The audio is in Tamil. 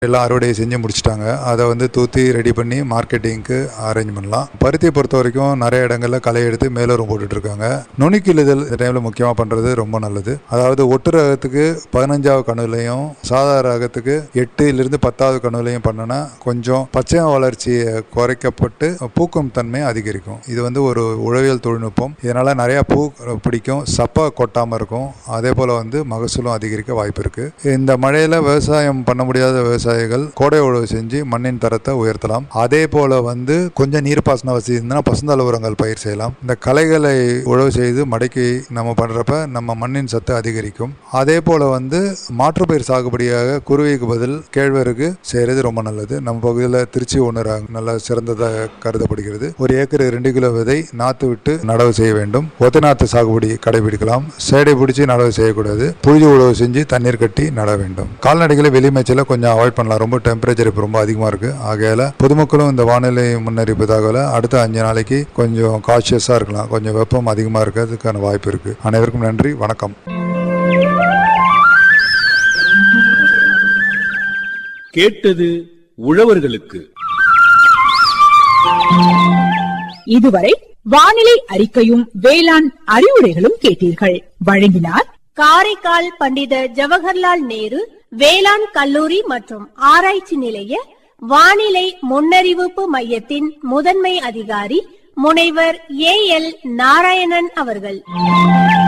எல்லாம் அறுவடை செஞ்சு முடிச்சிட்டாங்க அதை வந்து தூத்தி ரெடி பண்ணி மார்க்கெட்டிங்க்கு அரேஞ்ச் பண்ணலாம் பருத்தியை பொறுத்த வரைக்கும் நிறைய இடங்கள்ல களை எடுத்து மேலோரம் போட்டுட்டு இருக்காங்க நுணுக்கிழுதல் இந்த டைம்ல முக்கியமாக பண்றது ரொம்ப நல்லது அதாவது ஒட்டு ரகத்துக்கு பதினஞ்சாவது கணுலையும் சாதாரண ரகத்துக்கு எட்டுலேருந்து பத்தாவது கணுலையும் பண்ணனா கொஞ்சம் பச்சை வளர்ச்சியை குறைக்கப்பட்டு பூக்கும் தன்மை அதிகரிக்கும் இது வந்து ஒரு உழவியல் தொழில்நுட்பம் இதனால நிறைய பூ பிடிக்கும் சப்பை கொட்டாமல் இருக்கும் அதே போல் வந்து மகசூலும் அதிகரிக்க வாய்ப்பு இருக்கு இந்த மழையில விவசாயம் பண்ண முடியாத விவசாயிகள் கோடை உழவு செஞ்சு மண்ணின் தரத்தை உயர்த்தலாம் அதே போல வந்து கொஞ்சம் நீர்ப்பாசன வசதி இருந்தால் பசுந்தாள் உரங்கள் பயிர் செய்யலாம் இந்த களைகளை உழவு செய்து மடக்கி நம்ம பண்றப்ப நம்ம மண்ணின் சத்து அதிகரிக்கும் அதே போல வந்து மாற்று பயிர் சாகுபடியாக குருவிக்கு பதில் கேழ்வரகு செய்யறது ரொம்ப நல்லது நம்ம பகுதியில் திருச்சி ஒன்று நல்ல சிறந்ததாக கருதப்படுகிறது ஒரு ஏக்கர் ரெண்டு கிலோ விதை நாத்து விட்டு நடவு செய்ய வேண்டும் ஒத்த நாத்து சாகுபடி கடைபிடிக்கலாம் சேடை பிடிச்சி நடவு செய்யக்கூடாது புழுதி உழவு செஞ்சு தண்ணீர் கட்டி நட வேண்டும் கால்நடைகளை வெளிமேய்ச்சல கொஞ்சம் அவாய்ட் பண்ணலாம் ரொம்ப டெம்பரேச்சர் இப்போ ரொம்ப அதிகமாக இருக்கு ஆகையால பொதுமக்களும் இந்த வானிலை முன்னறிப்பு தகவலை அடுத்த அஞ்சு நாளைக்கு கொஞ்சம் காஷியஸாக இருக்கலாம் கொஞ்சம் வெப்பம் அதிகமாக இருக்கிறதுக்கான வாய்ப்பு இருக்கு அனைவருக்கும் நன்றி வணக்கம் கேட்டது உழவர்களுக்கு இதுவரை வானிலை அறிக்கையும் வேளாண் அறிவுரைகளும் கேட்டீர்கள் வழங்கினார் காரைக்கால் பண்டித ஜவஹர்லால் நேரு வேளாண் கல்லூரி மற்றும் ஆராய்ச்சி நிலைய வானிலை முன்னறிவிப்பு மையத்தின் முதன்மை அதிகாரி முனைவர் ஏ எல் நாராயணன் அவர்கள்